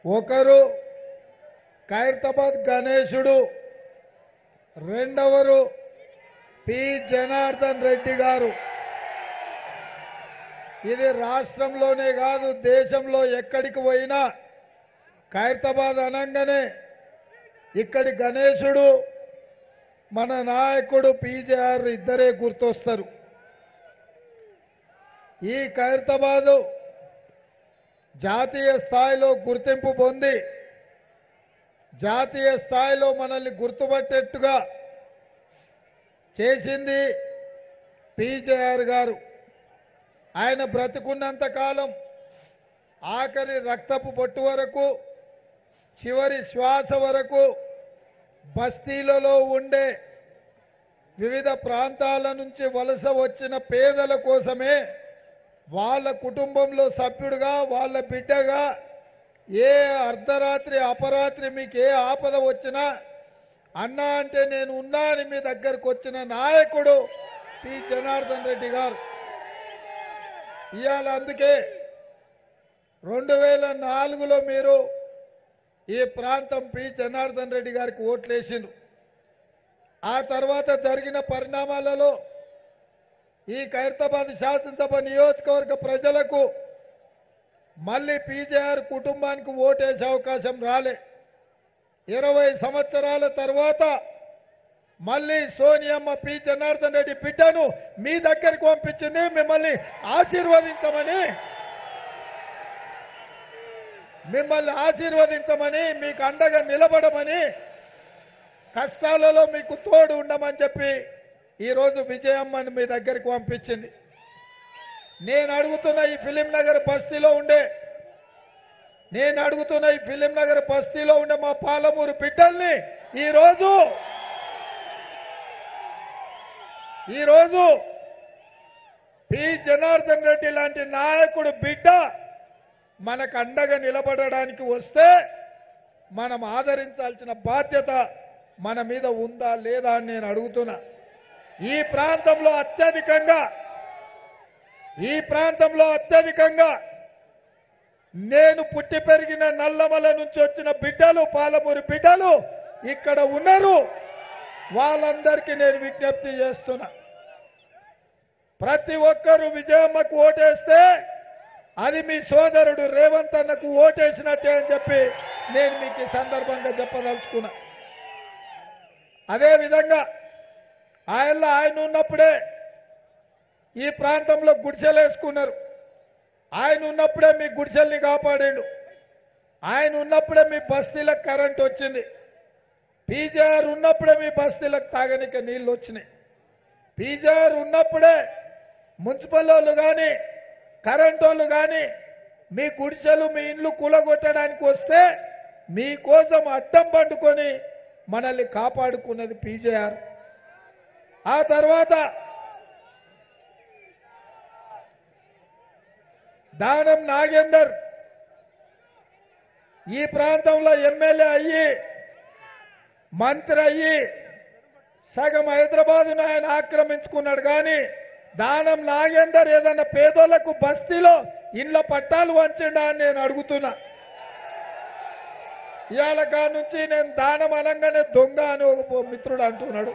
ఒకరు ఖైరతాబాద్ గణేశుడు రెండవరు పి జనార్దన్ రెడ్డి గారు ఇది రాష్ట్రంలోనే కాదు దేశంలో ఎక్కడికి పోయినా ఖైరతాబాద్ అనగానే ఇక్కడి గణేశుడు మన నాయకుడు పీజేఆర్ ఇద్దరే గుర్తొస్తారు ఈ ఖైరతాబాదు జాతీయ స్థాయిలో గుర్తింపు పొంది జాతీయ స్థాయిలో మనల్ని గుర్తుపట్టేట్టుగా చేసింది పీజేఆర్ గారు ఆయన బ్రతికున్నంత కాలం ఆఖరి రక్తపు బొట్టు వరకు చివరి శ్వాస వరకు బస్తీలలో ఉండే వివిధ ప్రాంతాల నుంచి వలస వచ్చిన పేదల కోసమే వాళ్ళ కుటుంబంలో సభ్యుడిగా వాళ్ళ బిడ్డగా ఏ అర్ధరాత్రి అపరాత్రి మీకు ఏ ఆపద వచ్చినా అన్నా అంటే నేను ఉన్నా అని మీ దగ్గరకు వచ్చిన నాయకుడు పి జనార్దన్ రెడ్డి గారు ఇవాళ అందుకే రెండు వేల నాలుగులో మీరు ఈ ప్రాంతం పి జనార్దన్ రెడ్డి గారికి ఓట్లేసిండ్రు ఆ తర్వాత జరిగిన పరిణామాలలో ఈ ఖైరతాబాద్ శాసనసభ నియోజకవర్గ ప్రజలకు మళ్ళీ పీజేఆర్ కుటుంబానికి ఓటేసే అవకాశం రాలే ఇరవై సంవత్సరాల తర్వాత మళ్ళీ సోనియమ్మ పి జనార్దన్ రెడ్డి బిడ్డను మీ దగ్గరికి పంపించింది మిమ్మల్ని ఆశీర్వదించమని మిమ్మల్ని ఆశీర్వదించమని మీకు అండగా నిలబడమని కష్టాలలో మీకు తోడు ఉండమని చెప్పి ఈరోజు విజయమ్మని మీ దగ్గరికి పంపించింది నేను అడుగుతున్న ఈ ఫిలిం నగర్ బస్తీలో ఉండే నేను అడుగుతున్న ఈ ఫిలిం నగర్ బస్తీలో ఉండే మా పాలమూరు బిడ్డల్ని ఈరోజు ఈరోజు పి జనార్దన్ రెడ్డి లాంటి నాయకుడు బిడ్డ మనకు అండగా నిలబడడానికి వస్తే మనం ఆదరించాల్సిన బాధ్యత మన మీద ఉందా లేదా అని నేను అడుగుతున్నా ఈ ప్రాంతంలో అత్యధికంగా ఈ ప్రాంతంలో అత్యధికంగా నేను పుట్టి పెరిగిన నల్లమల నుంచి వచ్చిన బిడ్డలు పాలమూరి బిడ్డలు ఇక్కడ ఉన్నారు వాళ్ళందరికీ నేను విజ్ఞప్తి చేస్తున్నా ప్రతి ఒక్కరూ విజయమ్మకు ఓటేస్తే అది మీ సోదరుడు రేవంత్ అన్నకు ఓటేసినట్టే అని చెప్పి నేను మీకు ఈ సందర్భంగా చెప్పదలుచుకున్నా అదేవిధంగా ఆయనలో ఆయన ఉన్నప్పుడే ఈ ప్రాంతంలో గుడిసెలు వేసుకున్నారు ఆయన ఉన్నప్పుడే మీ గుడిసెల్ని కాపాడాడు ఆయన ఉన్నప్పుడే మీ బస్తీలకు కరెంట్ వచ్చింది పీజేఆర్ ఉన్నప్పుడే మీ బస్తీలకు తాగనిక నీళ్లు వచ్చినాయి పీజేఆర్ ఉన్నప్పుడే మున్సిపల్ వాళ్ళు కానీ కరెంట్ వాళ్ళు కానీ మీ గుడిసెలు మీ ఇండ్లు కూలగొట్టడానికి వస్తే మీకోసం అడ్డం పండుకొని మనల్ని కాపాడుకున్నది పీజేఆర్ ఆ తర్వాత దానం నాగేందర్ ఈ ప్రాంతంలో ఎమ్మెల్యే అయ్యి మంత్రి అయ్యి సగం హైదరాబాదును ఆయన ఆక్రమించుకున్నాడు కానీ దానం నాగేందర్ ఏదన్నా పేదోళ్లకు బస్తీలో ఇండ్ల పట్టాలు వంచండా అని నేను అడుగుతున్నా ఇవాళ కాడ నుంచి నేను దానం అనగానే దొంగ అని ఒక మిత్రుడు అంటున్నాడు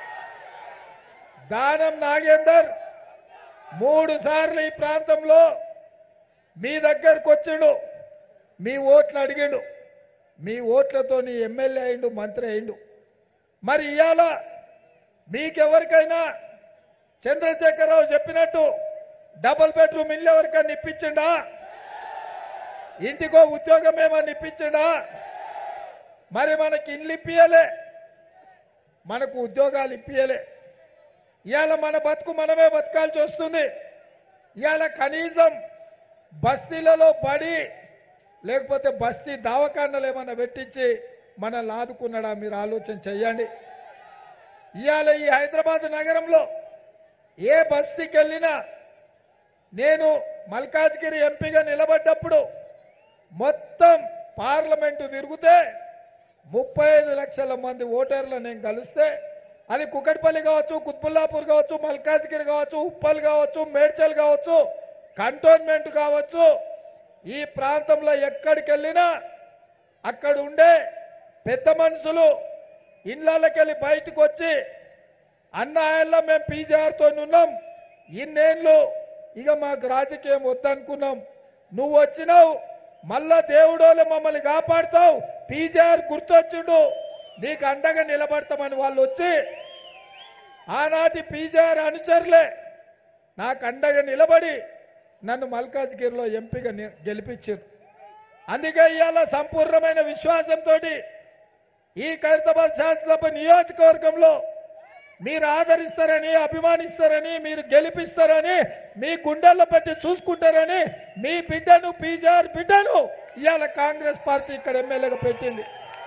దానం నాగేందర్ మూడు సార్లు ఈ ప్రాంతంలో మీ దగ్గరకు వచ్చిండు మీ ఓట్లు అడిగిండు మీ ఓట్లతో నీ ఎమ్మెల్యే అయిండు మంత్రి అయిండు మరి ఇవాళ మీకెవరికైనా చంద్రశేఖరరావు చెప్పినట్టు డబుల్ బెడ్రూమ్ ఇల్లు ఎవరికైనా ఇప్పించిండా ఇంటికో ఉద్యోగం ఏమన్నా ఇప్పించిండా మరి మనకి ఇల్లు ఇప్పియలే మనకు ఉద్యోగాలు ఇప్పియలే ఇవాళ మన బతుకు మనమే బతకాల్సి వస్తుంది ఇవాళ కనీసం బస్తీలలో పడి లేకపోతే బస్తీ దవాఖానలు ఏమన్నా పెట్టించి మనల్ని ఆదుకున్నాడా మీరు ఆలోచన చెయ్యండి ఇవాళ ఈ హైదరాబాద్ నగరంలో ఏ బస్తీకి వెళ్ళినా నేను మల్కాజ్గిరి ఎంపీగా నిలబడ్డప్పుడు మొత్తం పార్లమెంటు తిరిగితే ముప్పై ఐదు లక్షల మంది ఓటర్లు నేను కలిస్తే అది కుకట్పల్లి కావచ్చు కుత్బుల్లాపూర్ కావచ్చు మల్కాజ్గిరి కావచ్చు ఉప్పల్ కావచ్చు మేడ్చల్ కావచ్చు కంటోన్మెంట్ కావచ్చు ఈ ప్రాంతంలో ఎక్కడికి వెళ్ళినా అక్కడ ఉండే పెద్ద మనుషులు ఇళ్ళకెళ్ళి బయటకు వచ్చి అన్న ఆయల్లో మేము పీజీఆర్తో ఉన్నాం ఇన్నేళ్ళు ఇక మాకు రాజకీయం వద్దనుకున్నాం నువ్వు వచ్చినావు మళ్ళా దేవుడోలే మమ్మల్ని కాపాడుతావు పీజీఆర్ గుర్తొచ్చిండు నీకు అండగా నిలబడతామని వాళ్ళు వచ్చి ఆనాటి పీజీఆర్ అనుచరులే నాకు అండగా నిలబడి నన్ను మల్కాజ్గిరిలో ఎంపీగా ని- గెలిపించారు అందుకే ఇవాళ సంపూర్ణమైన విశ్వాసంతో ఈ ఖైరతాబాద్ శాసనసభ నియోజకవర్గంలో మీరు ఆదరిస్తారని అభిమానిస్తారని మీరు గెలిపిస్తారని మీ గుండెల్లో పెట్టి చూసుకుంటారని మీ బిడ్డను పీజార్ బిడ్డను ఇవాళ కాంగ్రెస్ పార్టీ ఇక్కడ ఎమ్మెల్యేగా పెట్టింది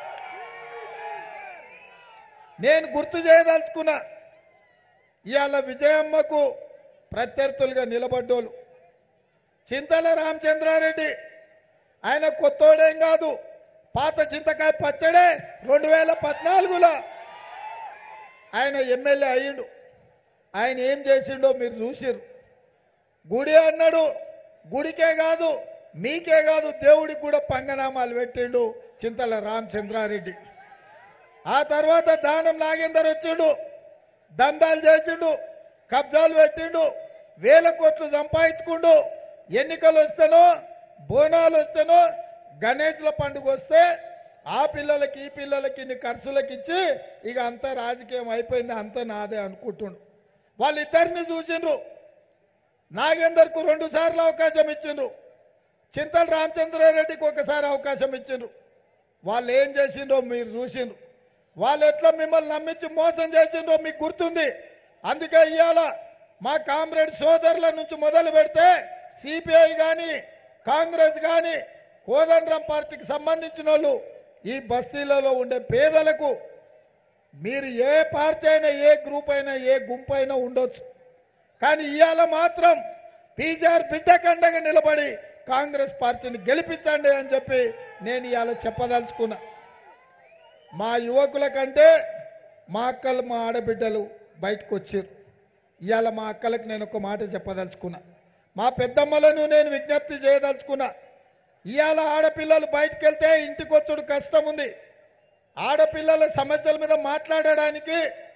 నేను గుర్తు చేయదలుచుకున్నా ఇవాళ విజయమ్మకు ప్రత్యర్థులుగా నిలబడ్డోళ్ళు చింతల రామచంద్రారెడ్డి ఆయన కొత్తోడేం కాదు పాత చింతకాయ పచ్చడే రెండు వేల పద్నాలుగులో ఆయన ఎమ్మెల్యే అయ్యిండు ఆయన ఏం చేసిండో మీరు చూసిర్రు గుడి అన్నాడు గుడికే కాదు మీకే కాదు దేవుడికి కూడా పంగనామాలు పెట్టిండు చింతల రామచంద్రారెడ్డి ఆ తర్వాత దానం నాగేందర్ వచ్చిండు దందాలు చేసిండు కబ్జాలు పెట్టిండు వేల కోట్లు సంపాదించుకుండు ఎన్నికలు వస్తేనో బోనాలు వస్తేనో గణేష్ల పండుగ వస్తే ఆ పిల్లలకి ఈ పిల్లలకి ఇన్ని ఖర్చులకి ఇచ్చి ఇక అంతా రాజకీయం అయిపోయింది అంతా నాదే అనుకుంటుండు వాళ్ళిద్దరిని చూసిండ్రు నాగేందర్కు రెండు సార్లు అవకాశం ఇచ్చిండ్రు చింతల రామచంద్రారెడ్డికి ఒకసారి అవకాశం ఇచ్చిండ్రు వాళ్ళు ఏం చేసిండ్రో మీరు చూసిండ్రు వాళ్ళు ఎట్లా మిమ్మల్ని నమ్మించి మోసం చేసిండ్రో మీకు గుర్తుంది అందుకే ఇవాళ మా కామ్రేడ్ సోదరుల నుంచి మొదలు పెడితే సిపిఐ కానీ కాంగ్రెస్ కానీ కోదండరాం పార్టీకి సంబంధించిన వాళ్ళు ఈ బస్తీలలో ఉండే పేదలకు మీరు ఏ పార్టీ అయినా ఏ గ్రూప్ అయినా ఏ గుంపు అయినా ఉండొచ్చు కానీ ఇవాళ మాత్రం పీజార్ బిడ్డకండగా నిలబడి కాంగ్రెస్ పార్టీని గెలిపించండి అని చెప్పి నేను ఇవాళ చెప్పదలుచుకున్నా మా యువకుల కంటే మా అక్కలు మా ఆడబిడ్డలు బయటకు వచ్చారు ఇవాళ మా అక్కలకు నేను ఒక మాట చెప్పదలుచుకున్నా మా పెద్దమ్మలను నేను విజ్ఞప్తి చేయదలుచుకున్నా ఇవాళ ఆడపిల్లలు బయటకు వెళ్తే ఇంటికొచ్చుడు కష్టం ఉంది ఆడపిల్లల సమస్యల మీద మాట్లాడడానికి